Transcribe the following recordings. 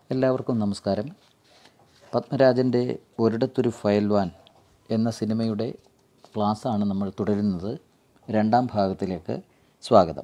എല്ലാവർക്കും നമസ്കാരം പത്മരാജൻ്റെ ഒരിടത്തൊരു ഫയൽവാൻ എന്ന സിനിമയുടെ ക്ലാസ്സാണ് നമ്മൾ തുടരുന്നത് രണ്ടാം ഭാഗത്തിലേക്ക് സ്വാഗതം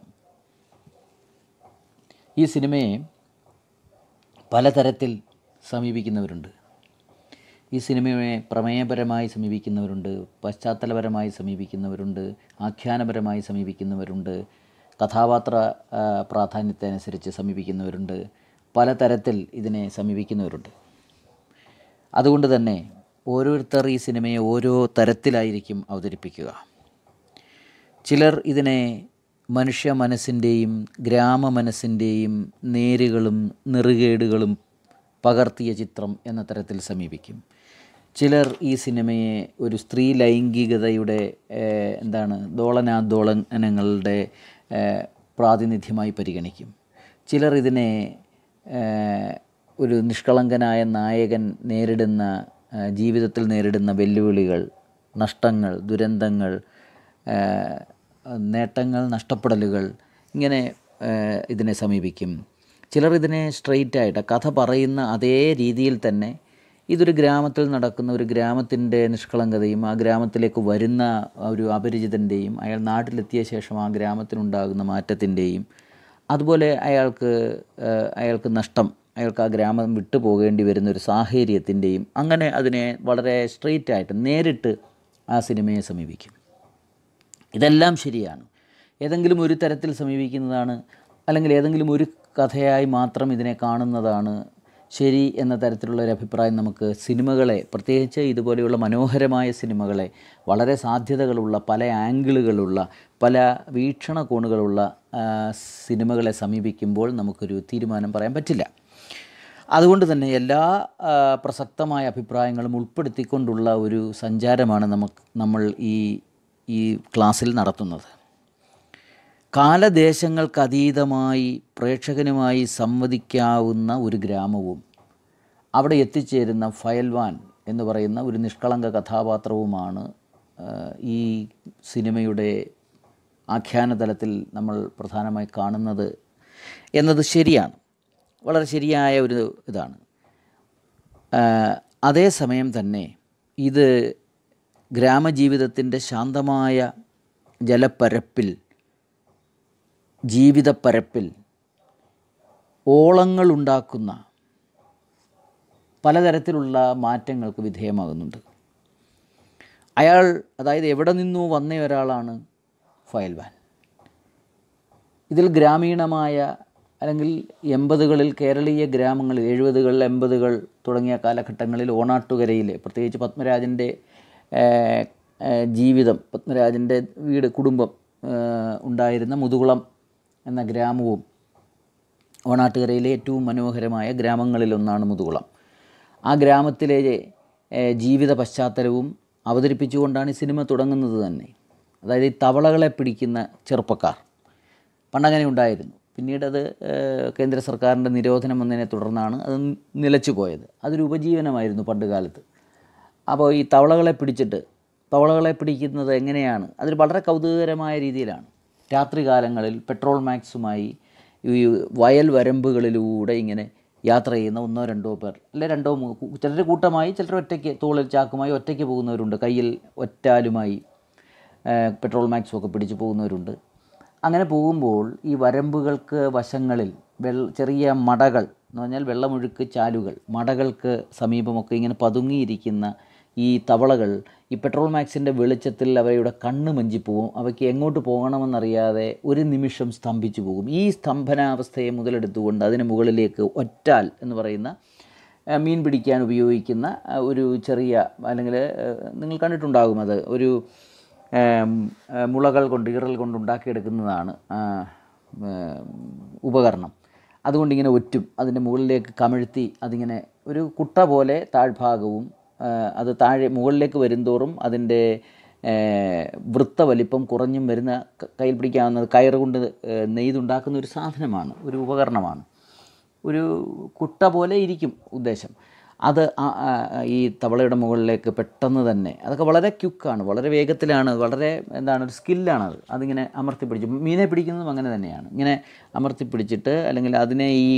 ഈ സിനിമയെ പലതരത്തിൽ സമീപിക്കുന്നവരുണ്ട് ഈ സിനിമയെ പ്രമേയപരമായി സമീപിക്കുന്നവരുണ്ട് പശ്ചാത്തലപരമായി സമീപിക്കുന്നവരുണ്ട് ആഖ്യാനപരമായി സമീപിക്കുന്നവരുണ്ട് കഥാപാത്ര ആ, പ്രാധാന്യത്തെ അനുസരിച്ച് സമീപിക്കുന്നവരുണ്ട് പലതരത്തിൽ ഇതിനെ സമീപിക്കുന്നവരുണ്ട് അതുകൊണ്ട് തന്നെ ഓരോരുത്തർ ഈ സിനിമയെ ഓരോ തരത്തിലായിരിക്കും അവതരിപ്പിക്കുക ചിലർ ഇതിനെ മനുഷ്യ മനസ്സിൻ്റെയും ഗ്രാമ മനസ്സിൻ്റെയും നേരുകളും നെറുകേടുകളും പകർത്തിയ ചിത്രം എന്ന തരത്തിൽ സമീപിക്കും ചിലർ ഈ സിനിമയെ ഒരു സ്ത്രീ ലൈംഗികതയുടെ ഏഹ്, എന്താണ് ദോളനാദോളനങ്ങളുടെ ഏഹ്, പ്രാതിനിധ്യമായി പരിഗണിക്കും ചിലർ ഇതിനെ ഏഹ്, ഒരു നിഷ്കളങ്കനായ നായകൻ നേരിടുന്ന ഏഹ്, ജീവിതത്തിൽ നേരിടുന്ന വെല്ലുവിളികൾ നഷ്ടങ്ങൾ ദുരന്തങ്ങൾ ഏഹ്, നേട്ടങ്ങൾ നഷ്ടപ്പെടലുകൾ ഇങ്ങനെ ഏഹ്, ഇതിനെ സമീപിക്കും ചിലർ ഇതിനെ സ്ട്രെയിറ്റ് ആയിട്ട് കഥ പറയുന്ന അതേ രീതിയിൽ തന്നെ ഇതൊരു ഗ്രാമത്തിൽ നടക്കുന്ന ഒരു ഗ്രാമത്തിൻ്റെ നിഷ്കളങ്കതയും ആ ഗ്രാമത്തിലേക്ക് വരുന്ന ഒരു അപരിചിതൻ്റെയും അയാൾ നാട്ടിലെത്തിയ ശേഷം ആ ഗ്രാമത്തിനുണ്ടാകുന്ന മാറ്റത്തിൻ്റെയും അതുപോലെ അയാൾക്ക് ഏഹ്, അയാൾക്ക് നഷ്ടം അയാൾക്ക് ആ ഗ്രാമം വിട്ടു പോകേണ്ടി വരുന്ന ഒരു സാഹചര്യത്തിൻ്റെയും അങ്ങനെ അതിനെ വളരെ സ്ട്രെയിറ്റ് ആയിട്ട് നേരിട്ട് ആ സിനിമയെ സമീപിക്കും ഇതെല്ലാം ശരിയാണ് ഏതെങ്കിലും ഒരു തരത്തിൽ സമീപിക്കുന്നതാണ് അല്ലെങ്കിൽ ഏതെങ്കിലും ഒരു കഥയായി മാത്രം ഇതിനെ കാണുന്നതാണ് ശരി എന്ന തരത്തിലുള്ള ഒരു അഭിപ്രായം നമുക്ക് സിനിമകളെ പ്രത്യേകിച്ച് ഇതുപോലെയുള്ള മനോഹരമായ സിനിമകളെ വളരെ സാധ്യതകളുള്ള പല ആംഗിളുകളുള്ള പല വീക്ഷണകോണുകളുള്ള ആ, സിനിമകളെ സമീപിക്കുമ്പോൾ നമുക്കൊരു തീരുമാനം പറയാൻ പറ്റില്ല അതുകൊണ്ട് തന്നെ എല്ലാ ആ, പ്രസക്തമായ അഭിപ്രായങ്ങളും ഉൾപ്പെടുത്തിക്കൊണ്ടുള്ള ഒരു സഞ്ചാരമാണ് നമുക്ക് നമ്മൾ ഈ ഈ ക്ലാസ്സിൽ നടത്തുന്നത് കാലദേശങ്ങൾക്കതീതമായി പ്രേക്ഷകനുമായി സംവദിക്കാവുന്ന ഒരു ഗ്രാമവും അവിടെ എത്തിച്ചേരുന്ന ഫയൽവാൻ എന്ന് പറയുന്ന ഒരു നിഷ്കളങ്ക കഥാപാത്രവുമാണ് ആ, ഈ സിനിമയുടെ ആഖ്യാന തലത്തിൽ നമ്മൾ പ്രധാനമായി കാണുന്നത് എന്നത് ശരിയാണ് വളരെ ശരിയായ ഒരു ഇതാണ് ആ, അതേസമയം തന്നെ ഇത് ഗ്രാമജീവിതത്തിൻ്റെ ശാന്തമായ ജലപ്പരപ്പിൽ ജീവിതപ്പരപ്പിൽ ഓളങ്ങളുണ്ടാക്കുന്ന പലതരത്തിലുള്ള മാറ്റങ്ങൾക്ക് വിധേയമാകുന്നുണ്ട് അയാൾ അതായത് എവിടെ നിന്നോ വന്ന ഒരാളാണ് ഫയൽവാൻ ഇതിൽ ഗ്രാമീണമായ അല്ലെങ്കിൽ എൺപതുകളിൽ കേരളീയ ഗ്രാമങ്ങളിൽ എഴുപതുകൾ എൺപതുകൾ തുടങ്ങിയ കാലഘട്ടങ്ങളിൽ ഓണാട്ടുകരയിലെ പ്രത്യേകിച്ച് പത്മരാജൻ്റെ ഏഹ്, ഏഹ്, ജീവിതം പത്മരാജൻ്റെ വീട് കുടുംബം ഏഹ്, ഉണ്ടായിരുന്ന മുതുകുളം എന്ന ഗ്രാമവും ഓണാട്ടുകരയിലെ ഏറ്റവും മനോഹരമായ ഗ്രാമങ്ങളിലൊന്നാണ് മുതുകുളം ആ ഗ്രാമത്തിലെ ഏഹ്, ജീവിത പശ്ചാത്തലവും അവതരിപ്പിച്ചുകൊണ്ടാണ് ഈ സിനിമ തുടങ്ങുന്നത് തന്നെ അതായത് ഈ തവളകളെ പിടിക്കുന്ന ചെറുപ്പക്കാർ പണ്ടങ്ങനെ ഉണ്ടായിരുന്നു പിന്നീട് അത് ഏഹ്, കേന്ദ്ര സർക്കാരിൻ്റെ നിരോധനം വന്നതിനെ തുടർന്നാണ് അത് നിലച്ചു പോയത് അതൊരു ഉപജീവനമായിരുന്നു പണ്ട് കാലത്ത് അപ്പോൾ ഈ തവളകളെ പിടിച്ചിട്ട് തവളകളെ പിടിക്കുന്നത് എങ്ങനെയാണ് അതൊരു വളരെ കൗതുകകരമായ രീതിയിലാണ് രാത്രികാലങ്ങളിൽ പെട്രോൾ മാക്സുമായി ഈ വയൽ വരമ്പുകളിലൂടെ ഇങ്ങനെ യാത്ര ചെയ്യുന്ന ഒന്നോ രണ്ടോ പേർ അല്ലെ രണ്ടോ മൂന്നോ ചിലർ കൂട്ടമായി ചിലർ ഒറ്റയ്ക്ക് തോളിൽ ചാക്കുമായി ഒറ്റയ്ക്ക് പോകുന്നവരുണ്ട് കയ്യിൽ ഒറ്റാലുമായി ഏഹ് പെട്രോൾ മാക്സും ഒക്കെ പിടിച്ചു പോകുന്നവരുണ്ട് അങ്ങനെ പോകുമ്പോൾ ഈ വരമ്പുകൾക്ക് വശങ്ങളിൽ വെള്ള ചെറിയ മടകൾ എന്ന് പറഞ്ഞാൽ വെള്ളമൊഴുക്ക് ചാലുകൾ മടകൾക്ക് സമീപമൊക്കെ ഇങ്ങനെ പതുങ്ങിയിരിക്കുന്ന ഈ തവളകൾ ഈ പെട്രോൾ മാക്സിൻ്റെ വെളിച്ചത്തിൽ അവയുടെ കണ്ണ് മഞ്ചിപ്പോവും അവയ്ക്ക് എങ്ങോട്ട് പോകണമെന്നറിയാതെ ഒരു നിമിഷം സ്തംഭിച്ചു പോകും ഈ സ്തംഭനാവസ്ഥയെ മുതലെടുത്തുകൊണ്ട് അതിന് മുകളിലേക്ക് ഒറ്റാൽ എന്ന് പറയുന്ന ഏഹ് മീൻ പിടിക്കാൻ ഉപയോഗിക്കുന്ന ഏഹ് ഒരു ചെറിയ അല്ലെങ്കിൽ ഏഹ് നിങ്ങൾ കണ്ടിട്ടുണ്ടാകും അത് ഒരു ഏം, ഏഹ് മുളകൾ കൊണ്ട് ഇറൽ കൊണ്ട് ഉണ്ടാക്കിയെടുക്കുന്നതാണ് ആ, ഏം, ഉപകരണം അതുകൊണ്ട് ഇങ്ങനെ ഒറ്റും അതിൻ്റെ മുകളിലേക്ക് കമിഴ്ത്തി അതിങ്ങനെ ഒരു കുട്ട പോലെ താഴ്ഭാഗവും ആ, അത് താഴെ മുകളിലേക്ക് വരുംതോറും അതിൻ്റെ ഏഹ്, വൃത്തവലിപ്പം കുറഞ്ഞും വരുന്ന ക- കയ്യിൽ പിടിക്കാവുന്നത് കയറ് കൊണ്ട് ഏഹ്, നെയ്തുണ്ടാക്കുന്ന ഒരു സാധനമാണ് ഒരു ഉപകരണമാണ് ഒരു കുട്ട പോലെ ഇരിക്കും ഉദ്ദേശം അത് ആ- ആ- ഈ തവളയുടെ മുകളിലേക്ക് പെട്ടെന്ന് തന്നെ അതൊക്കെ വളരെ ക്യുക്കാണ് വളരെ വേഗത്തിലാണ് വളരെ എന്താണ് ഒരു സ്കില്ലാണത് അതിങ്ങനെ അമർത്തി പിടിച്ച് മീനെ പിടിക്കുന്നതും അങ്ങനെ തന്നെയാണ് ഇങ്ങനെ അമർത്തി പിടിച്ചിട്ട് അല്ലെങ്കിൽ അതിനെ ഈ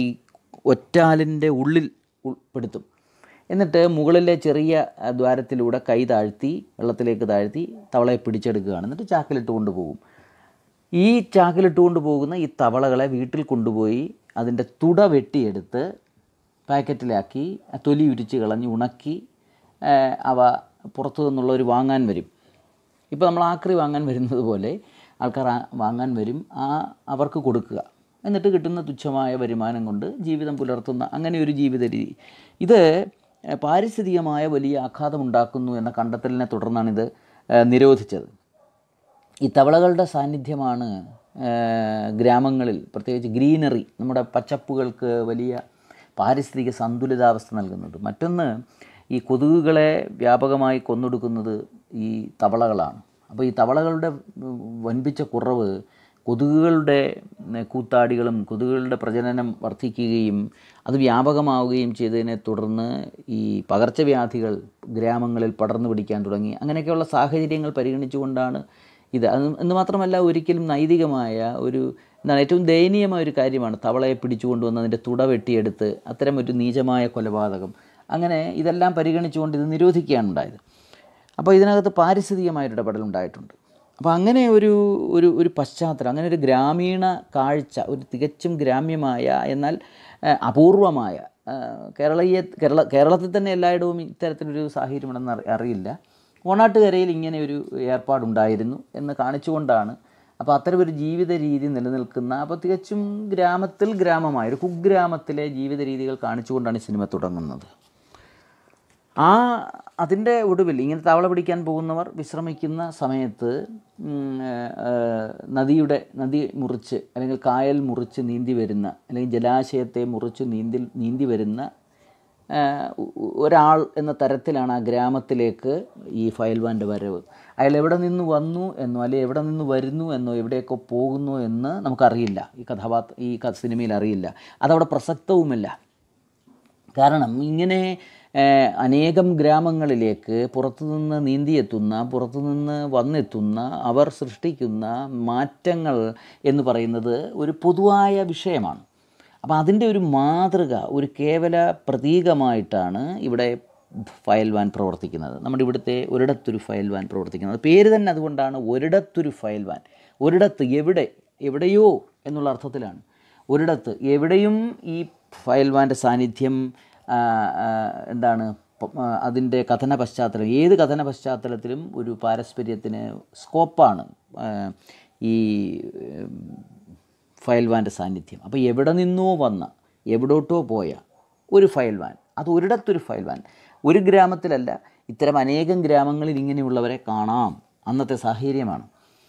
ഒറ്റാലിൻ്റെ ഉള്ളിൽ ഉൾപ്പെടുത്തും എന്നിട്ട് മുകളിലെ ചെറിയ ആ, ദ്വാരത്തിലൂടെ കൈ താഴ്ത്തി വെള്ളത്തിലേക്ക് താഴ്ത്തി തവളയെ പിടിച്ചെടുക്കുകയാണ് എന്നിട്ട് ചാക്കിലിട്ട് കൊണ്ടുപോകും ഈ ചാക്കിലിട്ട് കൊണ്ടുപോകുന്ന ഈ തവളകളെ വീട്ടിൽ കൊണ്ടുപോയി അതിൻ്റെ തുട വെട്ടിയെടുത്ത് പാക്കറ്റിലാക്കി ആ തൊലി ഉരിച്ച് കളഞ്ഞ് ഉണക്കി ആ, അവ പുറത്തു നിന്നുള്ളവർ വാങ്ങാൻ വരും ഇപ്പോൾ നമ്മൾ ആക്രി വാങ്ങാൻ വരുന്നത് പോലെ ആൾക്കാർ ആ- വാങ്ങാൻ വരും ആ അവർക്ക് കൊടുക്കുക എന്നിട്ട് കിട്ടുന്ന തുച്ഛമായ വരുമാനം കൊണ്ട് ജീവിതം പുലർത്തുന്ന അങ്ങനെ ഒരു ജീവിത രീതി ഇത് ഏഹ്, പാരിസ്ഥിതികമായ വലിയ ആഘാതമുണ്ടാക്കുന്നു എന്ന കണ്ടെത്തലിനെ തുടർന്നാണിത് ഏഹ്, നിരോധിച്ചത് ഈ തവളകളുടെ സാന്നിധ്യമാണ് ഏഹ്, ഗ്രാമങ്ങളിൽ പ്രത്യേകിച്ച് ഗ്രീനറി നമ്മുടെ പച്ചപ്പുകൾക്ക് വലിയ പാരിസ്ഥിതിക സന്തുലിതാവസ്ഥ നൽകുന്നത് മറ്റൊന്ന് ഈ കൊതുകുകളെ വ്യാപകമായി കൊന്നൊടുക്കുന്നത് ഈ തവളകളാണ് അപ്പോൾ ഈ തവളകളുടെ ഉം, വൻപിച്ച കുറവ് കൊതുകുകളുടെ ഉം, കൂത്താടികളും കൊതുകുകളുടെ പ്രജനനം വർദ്ധിക്കുകയും അത് വ്യാപകമാവുകയും ചെയ്തതിനെ തുടർന്ന് ഈ പകർച്ചവ്യാധികൾ ഗ്രാമങ്ങളിൽ പടർന്നു പിടിക്കാൻ തുടങ്ങി അങ്ങനെയൊക്കെയുള്ള സാഹചര്യങ്ങൾ പരിഗണിച്ചുകൊണ്ടാണ് ഇത് അത് എന്ന് മാത്രമല്ല ഒരിക്കലും നൈതികമായ ഒരു എന്താണ് ഏറ്റവും ദയനീയമായ ഒരു കാര്യമാണ് തവളയെ പിടിച്ചുകൊണ്ടുവന്ന് അതിൻ്റെ തുട വെട്ടിയെടുത്ത് അത്തരം ഒരു നീചമായ കൊലപാതകം അങ്ങനെ ഇതെല്ലാം പരിഗണിച്ചുകൊണ്ട് ഇത് നിരോധിക്കുകയാണ് ഉണ്ടായത് അപ്പോൾ ഇതിനകത്ത് പാരിസ്ഥിതികമായൊരു ഇടപെടൽ ഉണ്ടായിട്ടുണ്ട് അപ്പോൾ അങ്ങനെ ഒരു ഒരു ഒരു പശ്ചാത്തലം അങ്ങനെ ഒരു ഗ്രാമീണ കാഴ്ച ഒരു തികച്ചും ഗ്രാമ്യമായ എന്നാൽ ഏഹ്, അപൂർവമായ ഏഹ്, കേരളീയ കേരള കേരളത്തിൽ തന്നെ എല്ലായിടവും ഇത്തരത്തിലൊരു സാഹചര്യമുണ്ടെന്ന് അറി- അറിയില്ല ഓണാട്ടുകരയിൽ ഇങ്ങനെ ഒരു ഏർപ്പാടുണ്ടായിരുന്നു എന്ന് കാണിച്ചുകൊണ്ടാണ് അപ്പോൾ അത്തരമൊരു ജീവിത രീതി നിലനിൽക്കുന്ന അപ്പോൾ തികച്ചും ഗ്രാമത്തിൽ ഗ്രാമമായ ഒരു കുഗ്രാമത്തിലെ ജീവിത രീതികൾ കാണിച്ചുകൊണ്ടാണ് ഈ സിനിമ തുടങ്ങുന്നത് ആ അതിൻ്റെ ഒടുവിൽ ഇങ്ങനെ തവള പിടിക്കാൻ പോകുന്നവർ വിശ്രമിക്കുന്ന സമയത്ത് ഉം, ഏഹ്, നദിയുടെ നദി മുറിച്ച് അല്ലെങ്കിൽ കായൽ മുറിച്ച് നീന്തി വരുന്ന അല്ലെങ്കിൽ ജലാശയത്തെ മുറിച്ച് നീന്തി നീന്തി വരുന്ന ഏഹ്, ഒ- ഒ- ഒരാൾ എന്ന തരത്തിലാണ് ആ ഗ്രാമത്തിലേക്ക് ഈ ഫയൽവാൻ്റെ വരവ് അയാൾ എവിടെ നിന്ന് വന്നു എന്നോ അല്ലെങ്കിൽ എവിടെ നിന്ന് വരുന്നു എന്നോ എവിടെയൊക്കെ പോകുന്നു എന്ന് നമുക്കറിയില്ല ഈ കഥാപാത്ര ഈ ക- സിനിമയിൽ അറിയില്ല അതവിടെ പ്രസക്തവുമില്ല കാരണം ഇങ്ങനെ ഏഹ്, അനേകം ഗ്രാമങ്ങളിലേക്ക് പുറത്തുനിന്ന് നീന്തിയെത്തുന്ന പുറത്തുനിന്ന് വന്നെത്തുന്ന അവർ സൃഷ്ടിക്കുന്ന മാറ്റങ്ങൾ എന്ന് പറയുന്നത് ഒരു പൊതുവായ വിഷയമാണ് അപ്പോൾ അതിൻ്റെ ഒരു മാതൃക ഒരു കേവല പ്രതീകമായിട്ടാണ് ഇവിടെ ഫയൽ വാൻ പ്രവർത്തിക്കുന്നത് നമ്മുടെ ഇവിടുത്തെ ഒരിടത്തൊരു ഫയൽ വാൻ പ്രവർത്തിക്കുന്നത് പേര് തന്നെ അതുകൊണ്ടാണ് ഒരിടത്തൊരു ഫയൽ വാൻ ഒരിടത്ത് എവിടെ എവിടെയോ എന്നുള്ള അർത്ഥത്തിലാണ് ഒരിടത്ത് എവിടെയും ഈ ഫയൽ വാൻ്റെ സാന്നിധ്യം ആ, ആ, എന്താണ് പ- ആ, അതിൻ്റെ കഥന പശ്ചാത്തലം ഏത് കഥന പശ്ചാത്തലത്തിലും ഒരു പാരസ്പര്യത്തിന് സ്കോപ്പാണ് ആ, ഈ ഉം, ഫയൽ വാൻ്റെ സാന്നിധ്യം അപ്പോൾ എവിടെ നിന്നോ വന്ന എവിടോട്ടോ പോയ ഒരു ഫയൽ വാൻ അത് ഒരിടത്തൊരു ഫയൽ വാൻ ഒരു ഗ്രാമത്തിലല്ല ഇത്തരം അനേകം ഗ്രാമങ്ങളിൽ ഇങ്ങനെയുള്ളവരെ കാണാം അന്നത്തെ സാഹചര്യമാണ്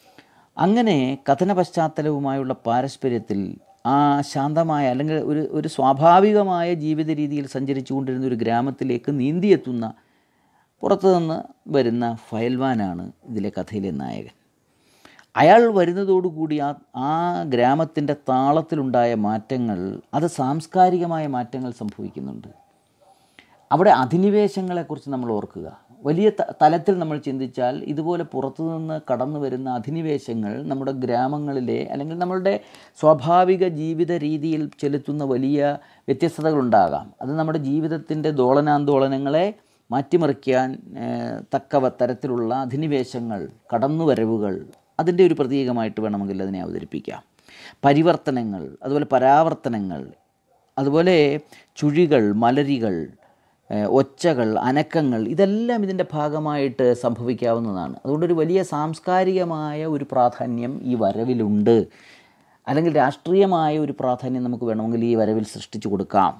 അങ്ങനെ കഥന പശ്ചാത്തലവുമായുള്ള പാരസ്പര്യത്തിൽ ആ ശാന്തമായ അല്ലെങ്കിൽ ഒരു ഒരു സ്വാഭാവികമായ ജീവിത രീതിയിൽ സഞ്ചരിച്ചു കൊണ്ടിരുന്ന ഒരു ഗ്രാമത്തിലേക്ക് നീന്തിയെത്തുന്ന പുറത്തു നിന്ന് വരുന്ന ഫയൽവാനാണ് ഇതിലെ കഥയിലെ നായകൻ അയാൾ വരുന്നതോടുകൂടി ആ ആ ഗ്രാമത്തിൻ്റെ താളത്തിലുണ്ടായ മാറ്റങ്ങൾ അത് സാംസ്കാരികമായ മാറ്റങ്ങൾ സംഭവിക്കുന്നുണ്ട് അവിടെ അധിനിവേശങ്ങളെക്കുറിച്ച് നമ്മൾ ഓർക്കുക വലിയ ത- തലത്തിൽ നമ്മൾ ചിന്തിച്ചാൽ ഇതുപോലെ പുറത്തുനിന്ന് കടന്നു വരുന്ന അധിനിവേശങ്ങൾ നമ്മുടെ ഗ്രാമങ്ങളിലെ അല്ലെങ്കിൽ നമ്മളുടെ സ്വാഭാവിക ജീവിത രീതിയിൽ ചെലുത്തുന്ന വലിയ വ്യത്യസ്തതകളുണ്ടാകാം അത് നമ്മുടെ ജീവിതത്തിൻ്റെ ദോളനാന്തോളനങ്ങളെ മാറ്റിമറിക്കാൻ ഏഹ്, തക്കവ തരത്തിലുള്ള അധിനിവേശങ്ങൾ കടന്നുവരവുകൾ അതിൻ്റെ ഒരു പ്രതീകമായിട്ട് വേണമെങ്കിൽ അതിനെ അവതരിപ്പിക്കാം പരിവർത്തനങ്ങൾ അതുപോലെ പരാവർത്തനങ്ങൾ അതുപോലെ ചുഴികൾ മലരികൾ ഏഹ് ഒച്ചകൾ അനക്കങ്ങൾ ഇതെല്ലാം ഇതിൻ്റെ ഭാഗമായിട്ട് സംഭവിക്കാവുന്നതാണ് അതുകൊണ്ടൊരു വലിയ സാംസ്കാരികമായ ഒരു പ്രാധാന്യം ഈ വരവിലുണ്ട് അല്ലെങ്കിൽ രാഷ്ട്രീയമായ ഒരു പ്രാധാന്യം നമുക്ക് വേണമെങ്കിൽ ഈ വരവിൽ സൃഷ്ടിച്ചു കൊടുക്കാം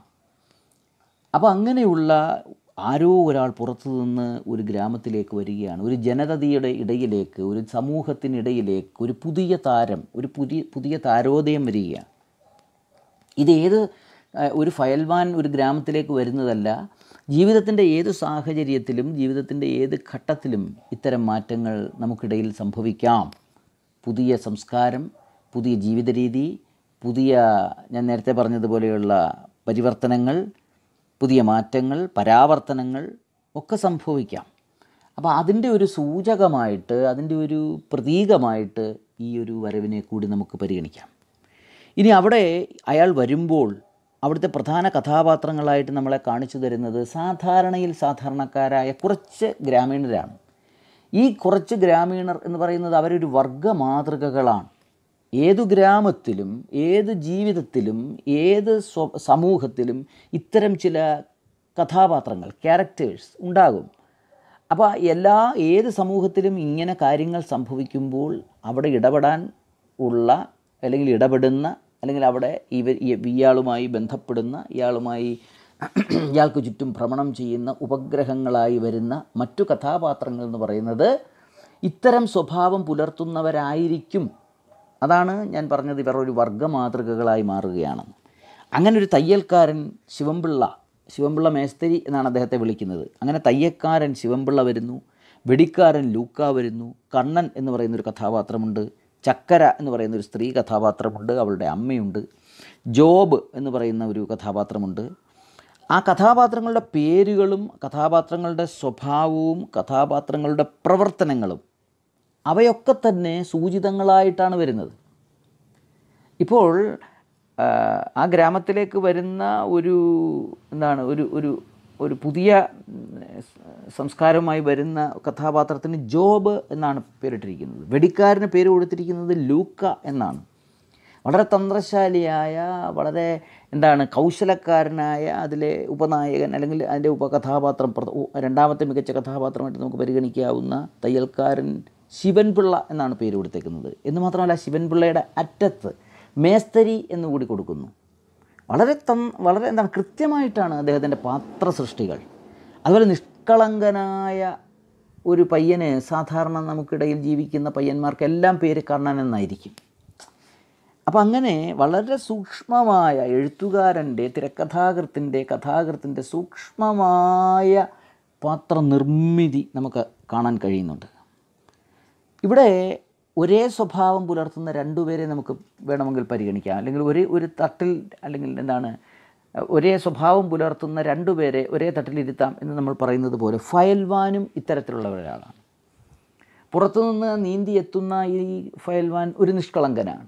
അപ്പോൾ അങ്ങനെയുള്ള ആരോ ഒരാൾ പുറത്തു നിന്ന് ഒരു ഗ്രാമത്തിലേക്ക് വരികയാണ് ഒരു ജനതയുടെ ഇടയിലേക്ക് ഒരു സമൂഹത്തിനിടയിലേക്ക് ഒരു പുതിയ താരം ഒരു പുതിയ പുതിയ താരോദയം വരികയാണ് ഇതേത് ഏഹ്, ഒരു ഫയൽവാൻ ഒരു ഗ്രാമത്തിലേക്ക് വരുന്നതല്ല ജീവിതത്തിൻ്റെ ഏത് സാഹചര്യത്തിലും ജീവിതത്തിൻ്റെ ഏത് ഘട്ടത്തിലും ഇത്തരം മാറ്റങ്ങൾ നമുക്കിടയിൽ സംഭവിക്കാം പുതിയ സംസ്കാരം പുതിയ ജീവിത രീതി പുതിയ ഞാൻ നേരത്തെ പറഞ്ഞതുപോലെയുള്ള പരിവർത്തനങ്ങൾ പുതിയ മാറ്റങ്ങൾ പരാവർത്തനങ്ങൾ ഒക്കെ സംഭവിക്കാം അപ്പോൾ അതിൻ്റെ ഒരു സൂചകമായിട്ട് അതിൻ്റെ ഒരു പ്രതീകമായിട്ട് ഈ ഒരു വരവിനെ കൂടി നമുക്ക് പരിഗണിക്കാം ഇനി അവിടെ അയാൾ വരുമ്പോൾ അവിടുത്തെ പ്രധാന കഥാപാത്രങ്ങളായിട്ട് നമ്മളെ കാണിച്ചു തരുന്നത് സാധാരണയിൽ സാധാരണക്കാരായ കുറച്ച് ഗ്രാമീണരാണ് ഈ കുറച്ച് ഗ്രാമീണർ എന്ന് പറയുന്നത് അവരൊരു വർഗ മാതൃകകളാണ് ഏതു ഗ്രാമത്തിലും ഏത് ജീവിതത്തിലും ഏത് സ്വ സമൂഹത്തിലും ഇത്തരം ചില കഥാപാത്രങ്ങൾ ക്യാരക്ടേഴ്സ് ഉണ്ടാകും അപ്പോൾ എല്ലാ ഏത് സമൂഹത്തിലും ഇങ്ങനെ കാര്യങ്ങൾ സംഭവിക്കുമ്പോൾ അവിടെ ഇടപെടാൻ ഉള്ള അല്ലെങ്കിൽ ഇടപെടുന്ന അല്ലെങ്കിൽ അവിടെ ഇവർ ഈ- ഇയാളുമായി ബന്ധപ്പെടുന്ന ഇയാളുമായി ഇയാൾക്ക് ചുറ്റും ഭ്രമണം ചെയ്യുന്ന ഉപഗ്രഹങ്ങളായി വരുന്ന മറ്റു കഥാപാത്രങ്ങൾ എന്ന് പറയുന്നത് ഇത്തരം സ്വഭാവം പുലർത്തുന്നവരായിരിക്കും അതാണ് ഞാൻ പറഞ്ഞത് ഇവർ ഒരു വർഗ മാതൃകകളായി മാറുകയാണെന്ന് അങ്ങനെ ഒരു തയ്യൽക്കാരൻ ശിവൻപിള്ള ശിവൻപിള്ള മേസ്തരി എന്നാണ് അദ്ദേഹത്തെ വിളിക്കുന്നത് അങ്ങനെ തയ്യൽക്കാരൻ ശിവൻപിള്ള വരുന്നു വെടിക്കാരൻ ലൂക്ക വരുന്നു കണ്ണൻ എന്ന് പറയുന്നൊരു കഥാപാത്രമുണ്ട് ചക്കര എന്ന് പറയുന്ന ഒരു സ്ത്രീ കഥാപാത്രമുണ്ട് അവളുടെ അമ്മയുണ്ട് ജോബ് എന്ന് പറയുന്ന ഒരു കഥാപാത്രമുണ്ട് ആ കഥാപാത്രങ്ങളുടെ പേരുകളും കഥാപാത്രങ്ങളുടെ സ്വഭാവവും കഥാപാത്രങ്ങളുടെ പ്രവർത്തനങ്ങളും അവയൊക്കെ തന്നെ സൂചിതങ്ങളായിട്ടാണ് വരുന്നത് ഇപ്പോൾ ആ, ആ ഗ്രാമത്തിലേക്ക് വരുന്ന ഒരു എന്താണ് ഒരു ഒരു ഒരു പുതിയ ഉം, സംസ്കാരവുമായി വരുന്ന കഥാപാത്രത്തിന് ജോബ് എന്നാണ് പേരിട്ടിരിക്കുന്നത് വെടിക്കാരന് പേര് കൊടുത്തിരിക്കുന്നത് ലൂക്ക എന്നാണ് വളരെ തന്ത്രശാലിയായ വളരെ എന്താണ് കൗശലക്കാരനായ അതിലെ ഉപനായകൻ അല്ലെങ്കിൽ അതിൻ്റെ ഉപകഥാപാത്രം പ്രധ- ഉ- രണ്ടാമത്തെ മികച്ച കഥാപാത്രമായിട്ട് നമുക്ക് പരിഗണിക്കാവുന്ന തയ്യൽക്കാരൻ ശിവൻപിള്ള എന്നാണ് പേര് കൊടുത്തേക്കുന്നത് എന്ന് മാത്രമല്ല ശിവൻപിള്ളയുടെ അറ്റത്ത് മേസ്തരി എന്നുകൂടി കൊടുക്കുന്നു വളരെ തൻ വളരെ എന്താണ് കൃത്യമായിട്ടാണ് അദ്ദേഹത്തിൻ്റെ പാത്ര സൃഷ്ടികൾ അതുപോലെ നിഷ്കളങ്കനായ ഒരു പയ്യന് സാധാരണ നമുക്കിടയിൽ ജീവിക്കുന്ന പയ്യന്മാർക്കെല്ലാം പേര് കണ്ണൻ എന്നായിരിക്കും അപ്പം അങ്ങനെ വളരെ സൂക്ഷ്മമായ എഴുത്തുകാരൻ്റെ തിരക്കഥാകൃത്തിൻ്റെ കഥാകൃത്തിൻ്റെ സൂക്ഷ്മമായ പാത്രനിർമ്മിതി നമുക്ക് കാണാൻ കഴിയുന്നുണ്ട് ഇവിടെ ഒരേ സ്വഭാവം പുലർത്തുന്ന രണ്ടുപേരെ നമുക്ക് വേണമെങ്കിൽ പരിഗണിക്കാം അല്ലെങ്കിൽ ഒരേ ഒരു തട്ടിൽ അല്ലെങ്കിൽ എന്താണ് ഒരേ സ്വഭാവം പുലർത്തുന്ന രണ്ടുപേരെ ഒരേ തട്ടിലിരുത്താം എന്ന് നമ്മൾ പറയുന്നത് പോലെ ഫയൽവാനും ഇത്തരത്തിലുള്ള ഒരാളാണ് പുറത്തുനിന്ന് നീന്തി എത്തുന്ന ഈ ഫയൽവാൻ ഒരു നിഷ്കളങ്കനാണ്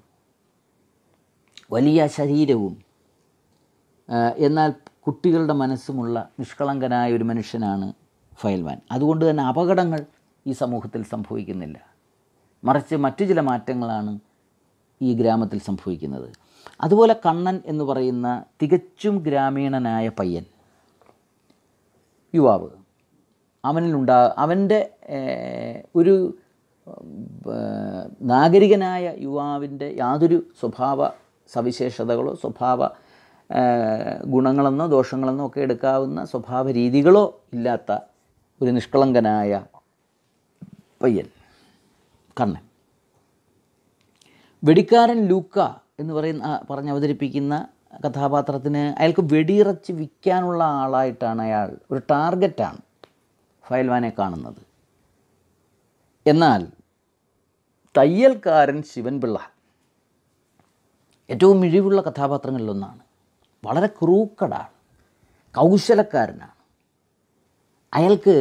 വലിയ ശരീരവും ആ, എന്നാൽ കുട്ടികളുടെ മനസ്സുമുള്ള നിഷ്കളങ്കനായ ഒരു മനുഷ്യനാണ് ഫയൽവാൻ അതുകൊണ്ട് തന്നെ അപകടങ്ങൾ ഈ സമൂഹത്തിൽ സംഭവിക്കുന്നില്ല മറിച്ച് മറ്റു ചില മാറ്റങ്ങളാണ് ഈ ഗ്രാമത്തിൽ സംഭവിക്കുന്നത് അതുപോലെ കണ്ണൻ എന്ന് പറയുന്ന തികച്ചും ഗ്രാമീണനായ പയ്യൻ യുവാവ് അവനിലുണ്ടാ അവൻ്റെ ഏഹ്, ഒരു ഏഹ്, നാഗരികനായ യുവാവിൻ്റെ യാതൊരു സ്വഭാവ സവിശേഷതകളോ സ്വഭാവ ഏഹ്, ഗുണങ്ങളെന്നോ ദോഷങ്ങളെന്നോ ഒക്കെ എടുക്കാവുന്ന സ്വഭാവ രീതികളോ ഇല്ലാത്ത ഒരു നിഷ്കളങ്കനായ പയ്യൻ കണ്ണൻ വെടിക്കാരൻ ലൂക്ക എന്ന് പറയുന്ന ആ, പറഞ്ഞ് അവതരിപ്പിക്കുന്ന കഥാപാത്രത്തിന് അയാൾക്ക് വെടിയിറച്ച് വിൽക്കാനുള്ള ആളായിട്ടാണ് അയാൾ ഒരു ടാർഗറ്റാണ് ഫയൽവാനെ കാണുന്നത് എന്നാൽ തയ്യൽക്കാരൻ ശിവൻപിള്ള ഏറ്റവും മിഴിവുള്ള കഥാപാത്രങ്ങളിലൊന്നാണ് വളരെ ക്രൂക്കടാണ് കൗശലക്കാരനാണ് അയാൾക്ക്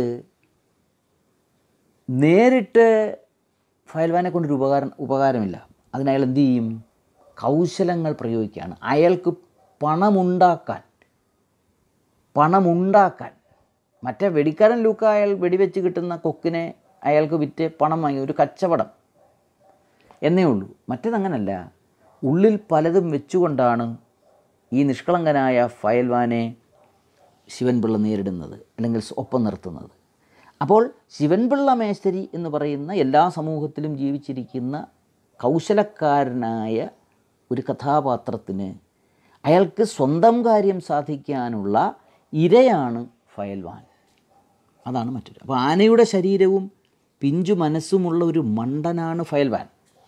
നേരിട്ട് ഫയൽവാനെ കൊണ്ടൊരു ഉപകാരം ഉപകാരമില്ല അതിനയാൾ എന്ത് ചെയ്യും കൗശലങ്ങൾ പ്രയോഗിക്കുകയാണ് അയാൾക്ക് പണമുണ്ടാക്കാൻ പണമുണ്ടാക്കാൻ മറ്റേ വെടിക്കാരൻ ലൂക്ക അയാൾ വെടിവെച്ച് കിട്ടുന്ന കൊക്കിനെ അയാൾക്ക് വിറ്റ് പണം വാങ്ങി ഒരു കച്ചവടം എന്നേ ഉള്ളൂ മറ്റേതങ്ങനല്ല ഉള്ളിൽ പലതും വെച്ചുകൊണ്ടാണ് ഈ നിഷ്കളങ്കനായ ഫയൽവാനെ ശിവൻപിള്ള നേരിടുന്നത് അല്ലെങ്കിൽ ഒപ്പം നിർത്തുന്നത് അപ്പോൾ ശിവൻപിള്ള മേസ്തരി എന്ന് പറയുന്ന എല്ലാ സമൂഹത്തിലും ജീവിച്ചിരിക്കുന്ന കൗശലക്കാരനായ ഒരു കഥാപാത്രത്തിന് അയാൾക്ക് സ്വന്തം കാര്യം സാധിക്കാനുള്ള ഇരയാണ് ഫയൽവാൻ അതാണ് മറ്റൊരു അപ്പോൾ ആനയുടെ ശരീരവും പിഞ്ചു മനസ്സുമുള്ള ഒരു മണ്ടനാണ് ഫയൽവാൻ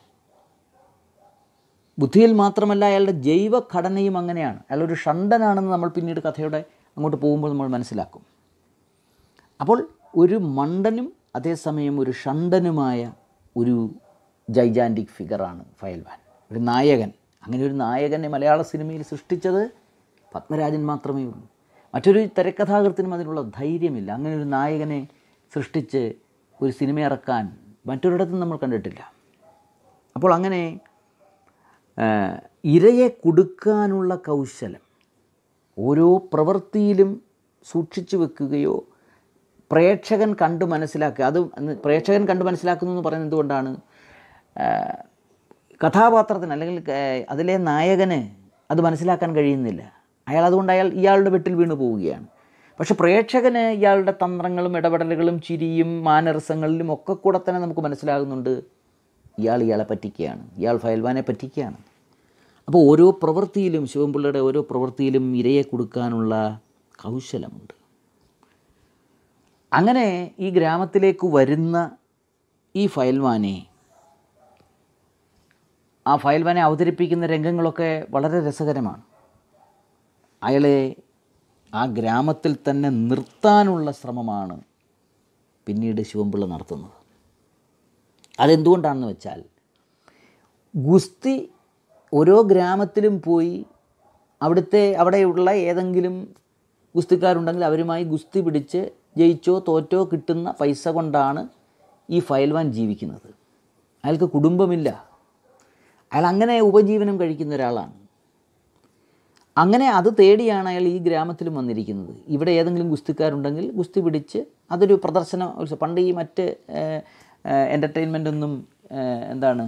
ബുദ്ധിയിൽ മാത്രമല്ല അയാളുടെ ജൈവഘടനയും അങ്ങനെയാണ് അയാളൊരു ഷണ്ടനാണെന്ന് നമ്മൾ പിന്നീട് കഥയുടെ അങ്ങോട്ട് പോകുമ്പോൾ നമ്മൾ മനസ്സിലാക്കും അപ്പോൾ ഒരു മണ്ടനും അതേസമയം ഒരു ഷണ്ടനുമായ ഒരു ജൈജാൻറ്റിക് ഫിഗറാണ് ഫയൽവാൻ ഒരു നായകൻ അങ്ങനെ ഒരു നായകനെ മലയാള സിനിമയിൽ സൃഷ്ടിച്ചത് പത്മരാജൻ മാത്രമേ ഉള്ളൂ മറ്റൊരു തിരക്കഥാകൃത്തിനും അതിനുള്ള ധൈര്യമില്ല അങ്ങനെ ഒരു നായകനെ സൃഷ്ടിച്ച് ഒരു സിനിമ ഇറക്കാൻ മറ്റൊരിടത്തും നമ്മൾ കണ്ടിട്ടില്ല അപ്പോൾ അങ്ങനെ ആ, ഇരയെ കൊടുക്കാനുള്ള കൗശലം ഓരോ പ്രവൃത്തിയിലും സൂക്ഷിച്ചു വെക്കുകയോ പ്രേക്ഷകൻ കണ്ട് മനസ്സിലാക്കുക അത് പ്രേക്ഷകൻ കണ്ട് മനസ്സിലാക്കുന്നു എന്ന് പറയുന്നത് എന്തുകൊണ്ടാണ് ആ, കഥാപാത്രത്തിന് അല്ലെങ്കിൽ ആ, അതിലെ നായകന് അത് മനസ്സിലാക്കാൻ കഴിയുന്നില്ല അയാൾ അതുകൊണ്ട് അയാൾ ഇയാളുടെ വെട്ടിൽ വീണ് പോവുകയാണ് പക്ഷെ പ്രേക്ഷകന് ഇയാളുടെ തന്ത്രങ്ങളും ഇടപെടലുകളും ചിരിയും മാനരസങ്ങളിലും ഒക്കെ കൂടെ തന്നെ നമുക്ക് മനസ്സിലാകുന്നുണ്ട് ഇയാൾ ഇയാളെ പറ്റിക്കുകയാണ് ഇയാൾ ഫയൽവാനെ പറ്റിക്കുകയാണ് അപ്പോൾ ഓരോ പ്രവൃത്തിയിലും ശിവൻപിള്ളയുടെ ഓരോ പ്രവൃത്തിയിലും ഇരയെ കൊടുക്കാനുള്ള കൗശലമുണ്ട് അങ്ങനെ ഈ ഗ്രാമത്തിലേക്ക് വരുന്ന ഈ ഫയൽവാനെ ആ ഫയൽവാനെ അവതരിപ്പിക്കുന്ന രംഗങ്ങളൊക്കെ വളരെ രസകരമാണ് അയാളെ ആ ഗ്രാമത്തിൽ തന്നെ നിർത്താനുള്ള ശ്രമമാണ് പിന്നീട് ശിവൻപിള്ള നടത്തുന്നത് അതെന്തുകൊണ്ടാണെന്ന് വെച്ചാൽ ഗുസ്തി ഓരോ ഗ്രാമത്തിലും പോയി അവിടുത്തെ അവിടെയുള്ള ഏതെങ്കിലും ഗുസ്തിക്കാരുണ്ടെങ്കിൽ അവരുമായി ഗുസ്തി പിടിച്ച് ജയിച്ചോ തോറ്റോ കിട്ടുന്ന പൈസ കൊണ്ടാണ് ഈ ഫയൽവാൻ ജീവിക്കുന്നത് അയാൾക്ക് കുടുംബമില്ല അയാൾ അങ്ങനെ ഉപജീവനം കഴിക്കുന്ന ഒരാളാണ് അങ്ങനെ അത് തേടിയാണ് അയാൾ ഈ ഗ്രാമത്തിലും വന്നിരിക്കുന്നത് ഇവിടെ ഏതെങ്കിലും ഗുസ്തിക്കാരുണ്ടെങ്കിൽ ഗുസ്തി പിടിച്ച് അതൊരു പ്രദർശന ഉത്സവം പണ്ട് ഈ മറ്റ് എൻ്റർടൈൻമെൻ്റ് ഒന്നും ഏഹ്, എന്താണ്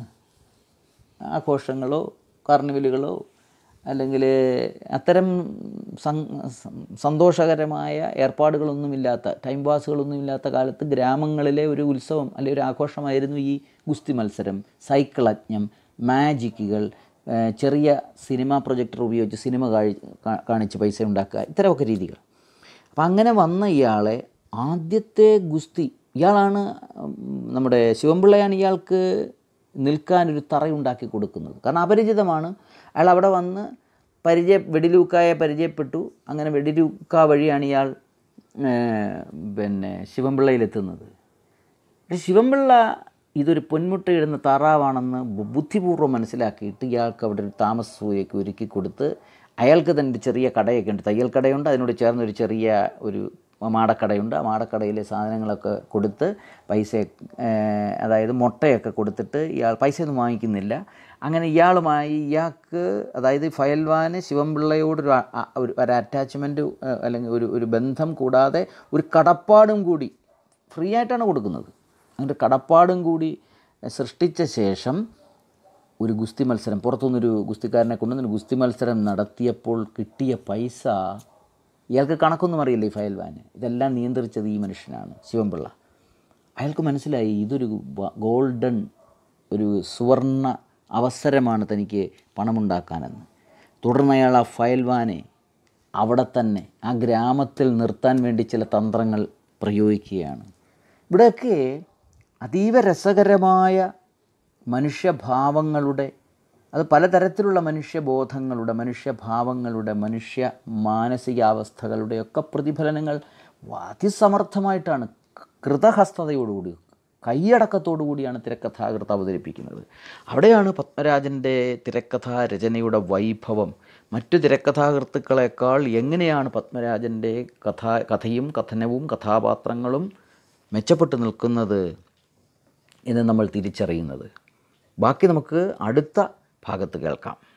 ആഘോഷങ്ങളോ കാർണിവലുകളോ അല്ലെങ്കിൽ അത്തരം സം- സം- സന്തോഷകരമായ ഏർപ്പാടുകളൊന്നുമില്ലാത്ത ടൈം പാസുകളൊന്നുമില്ലാത്ത കാലത്ത് ഗ്രാമങ്ങളിലെ ഒരു ഉത്സവം അല്ലെങ്കിൽ ഒരു ആഘോഷമായിരുന്നു ഈ ഗുസ്തി മത്സരം സൈക്കിളജ്ഞം മാജിക്കുകൾ ഏഹ് ചെറിയ സിനിമ പ്രൊജക്ടർ ഉപയോഗിച്ച് സിനിമ കാഴി കാ- കാണിച്ച് പൈസ ഉണ്ടാക്കുക ഇത്തരമൊക്കെ രീതികൾ അപ്പം അങ്ങനെ വന്ന ഇയാളെ ആദ്യത്തെ ഗുസ്തി ഇയാളാണ് ഉം, നമ്മുടെ ശിവൻപിള്ളയാണ് ഇയാൾക്ക് നിൽക്കാനൊരു തറയുണ്ടാക്കി കൊടുക്കുന്നത് കാരണം അപരിചിതമാണ് അയാൾ അവിടെ വന്ന് പരിചയ വെടിലൂക്കായെ പരിചയപ്പെട്ടു അങ്ങനെ വെടിലൂക്ക വഴിയാണ് ഇയാൾ ഏഹ്, പിന്നെ ശിവൻപിള്ളയിലെത്തുന്നത് പക്ഷേ ശിവൻപിള്ള ഇതൊരു പൊന്മുട്ടയിടുന്ന താറാവാണെന്ന് ബു- ബുദ്ധിപൂർവ്വം മനസ്സിലാക്കിയിട്ട് ഇയാൾക്ക് അവിടെ ഒരു താമസ സൂയൊക്കെ ഒരുക്കി കൊടുത്ത് അയാൾക്ക് തന്നെ ഒരു ചെറിയ കടയൊക്കെ ഉണ്ട് തയ്യൽ കടയുണ്ട് അതിനോട് ചേർന്ന് ഒരു ചെറിയ ഒരു മാടക്കടയുണ്ട് ആ മാടക്കടയിലെ സാധനങ്ങളൊക്കെ കൊടുത്ത് പൈസ ഏഹ്, അതായത് മുട്ടയൊക്കെ കൊടുത്തിട്ട് ഇയാൾ പൈസയൊന്നും വാങ്ങിക്കുന്നില്ല അങ്ങനെ ഇയാളുമായി ഇയാൾക്ക് അതായത് ഫയൽവാന് ശിവൻപിള്ളയോടൊരു അ- അ- ഒരു ഒരു അറ്റാച്ച്മെൻറ്റ് അല്ലെങ്കിൽ ഒരു ഒരു ബന്ധം കൂടാതെ ഒരു കടപ്പാടും കൂടി ഫ്രീ ആയിട്ടാണ് കൊടുക്കുന്നത് അങ്ങനെ കടപ്പാടും കൂടി സൃഷ്ടിച്ച ശേഷം ഒരു ഗുസ്തി മത്സരം പുറത്തുനിന്നൊരു ഗുസ്തിക്കാരനെ കൊണ്ടുവന്നൊരു ഗുസ്തി മത്സരം നടത്തിയപ്പോൾ കിട്ടിയ പൈസ ഇയാൾക്ക് കണക്കൊന്നും അറിയില്ല ഈ ഫയൽവാന് ഇതെല്ലാം നിയന്ത്രിച്ചത് ഈ മനുഷ്യനാണ് ശിവൻപിള്ള അയാൾക്ക് മനസ്സിലായി ഇതൊരു വ- ഗോൾഡൻ ഒരു സുവർണ അവസരമാണ് തനിക്ക് പണമുണ്ടാക്കാനെന്ന് തുടർന്ന് അയാൾ ആ ഫയൽവാനെ അവിടെ തന്നെ ആ ഗ്രാമത്തിൽ നിർത്താൻ വേണ്ടി ചില തന്ത്രങ്ങൾ പ്രയോഗിക്കുകയാണ് ഇവിടെയൊക്കെ അതീവ രസകരമായ മനുഷ്യഭാവങ്ങളുടെ അത് പലതരത്തിലുള്ള മനുഷ്യബോധങ്ങളുടെ മനുഷ്യഭാവങ്ങളുടെ മനുഷ്യ മാനസികാവസ്ഥകളുടെയൊക്കെ പ്രതിഫലനങ്ങൾ അതിസമർത്ഥമായിട്ടാണ് കൃതഹസ്തതയോടുകൂടി കൈയടക്കത്തോടു കൂടിയാണ് തിരക്കഥാകൃത്ത് അവതരിപ്പിക്കുന്നത് അവിടെയാണ് പത്മരാജൻ്റെ തിരക്കഥാ രചനയുടെ വൈഭവം മറ്റു തിരക്കഥാകൃത്തുക്കളെക്കാൾ എങ്ങനെയാണ് പത്മരാജൻ്റെ കഥ കഥയും കഥനവും കഥാപാത്രങ്ങളും മെച്ചപ്പെട്ടു നിൽക്കുന്നത് എന്ന് നമ്മൾ തിരിച്ചറിയുന്നത് ബാക്കി നമുക്ക് അടുത്ത ഭാഗത്ത് കേൾക്കാം